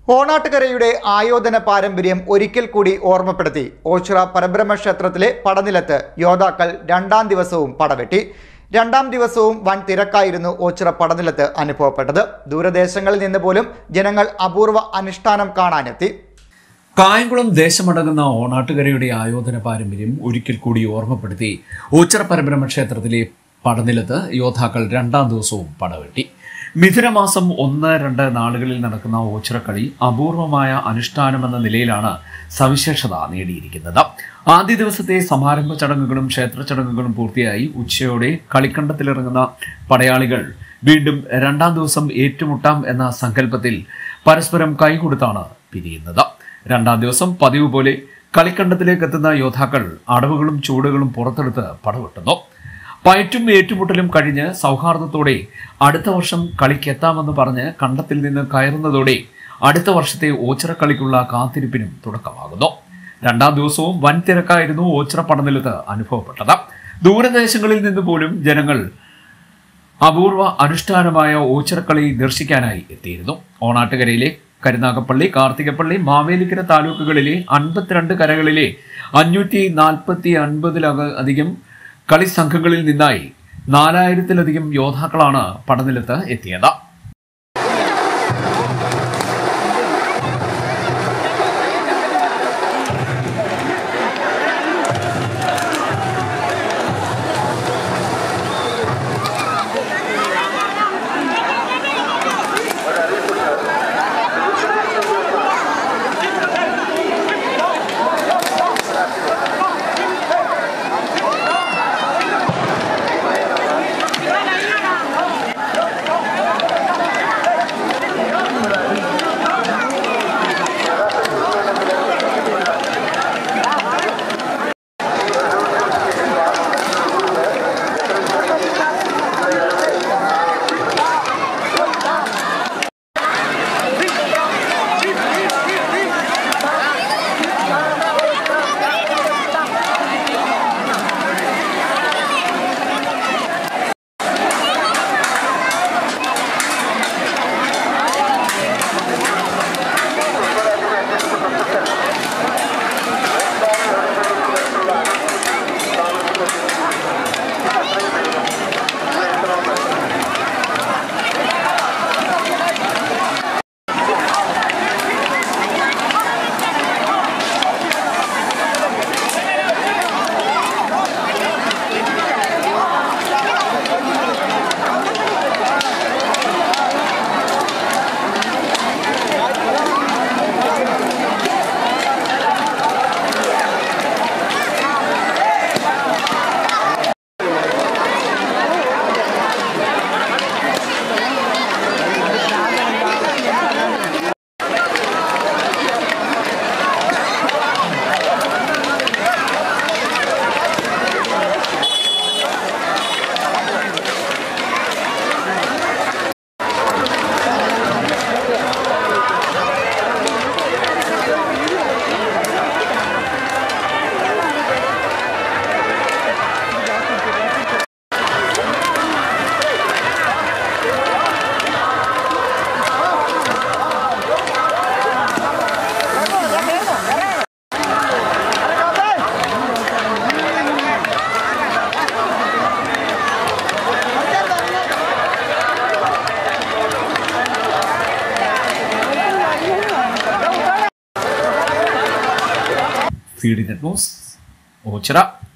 ഓണാട്ടുകരയുടെ ആയോധന പാരമ്പര്യം ഒരിക്കൽ കൂടി ഓർമ്മപ്പെടുത്തി ഓച്ചിറ പരബ്രഹ്മ ക്ഷേത്രത്തിലെ പടനിലത്ത് യോദ്ധാക്കൾ രണ്ടാം ദിവസവും പടവെട്ടി രണ്ടാം ദിവസവും വൻ തിരക്കായിരുന്നു ഓച്ചിറ പടനിലത്ത് അനുഭവപ്പെട്ടത് ദൂരദേശങ്ങളിൽ നിന്ന് പോലും ജനങ്ങൾ അപൂർവ അനുഷ്ഠാനം കാണാനെത്തി കായംകുളം ദേശമടങ്ങുന്ന ഓണാട്ടുകരയുടെ ആയോധന പാരമ്പര്യം ഒരിക്കൽ കൂടി ഓർമ്മപ്പെടുത്തി ഓച്ചിറ പരബ്രഹ്മ ക്ഷേത്രത്തിലെ പടനിലത്ത് യോദ്ധാക്കൾ രണ്ടാം ദിവസവും പടവെട്ടി മിഥുനമാസം ഒന്ന് രണ്ട് നാളുകളിൽ നടക്കുന്ന ഓച്ചിറക്കളി അപൂർവമായ അനുഷ്ഠാനമെന്ന നിലയിലാണ് സവിശേഷത നേടിയിരിക്കുന്നത് ആദ്യ ദിവസത്തെ സമാരംഭ ചടങ്ങുകളും ക്ഷേത്ര ചടങ്ങുകളും പൂർത്തിയായി ഉച്ചയോടെ കളിക്കണ്ടത്തിലിറങ്ങുന്ന പടയാളികൾ വീണ്ടും രണ്ടാം ദിവസം ഏറ്റുമുട്ടാം എന്ന സങ്കല്പത്തിൽ പരസ്പരം കൈകൊടുത്താണ് പിരിയുന്നത് രണ്ടാം ദിവസം പതിവ് പോലെ കളിക്കണ്ടത്തിലേക്ക് എത്തുന്ന യോദ്ധാക്കൾ അടവുകളും ചൂടുകളും പുറത്തെടുത്ത് പടവെട്ടുന്നു പയറ്റും ഏറ്റുമുട്ടലും കഴിഞ്ഞ് സൗഹാർദ്ദത്തോടെ അടുത്ത വർഷം കളിക്കെത്താമെന്ന് പറഞ്ഞ് കണ്ടത്തിൽ നിന്ന് കയറുന്നതോടെ അടുത്ത വർഷത്തെ ഓച്ചിറക്കളിക്കുള്ള കാത്തിരിപ്പിനും തുടക്കമാകുന്നു രണ്ടാം ദിവസവും വൻ തിരക്കായിരുന്നു ഓച്ചിറ പടനിലത്ത് അനുഭവപ്പെട്ടത് ദൂരദേശങ്ങളിൽ നിന്ന് പോലും ജനങ്ങൾ അപൂർവ അനുഷ്ഠാനമായ ഓച്ചിറക്കളി ദർശിക്കാനായി എത്തിയിരുന്നു ഓണാട്ടുകരയിലെ കരുനാഗപ്പള്ളി കാർത്തികപ്പള്ളി മാവേലിക്കര താലൂക്കുകളിലെ അൻപത്തിരണ്ട് കരകളിലെ അഞ്ഞൂറ്റി നാൽപ്പത്തി അൻപതിലക അധികം കളി സംഘങ്ങളിൽ നിന്നായി നാലായിരത്തിലധികം യോദ്ധാക്കളാണ് പടനിലത്ത് എത്തിയത് C D net news Ochira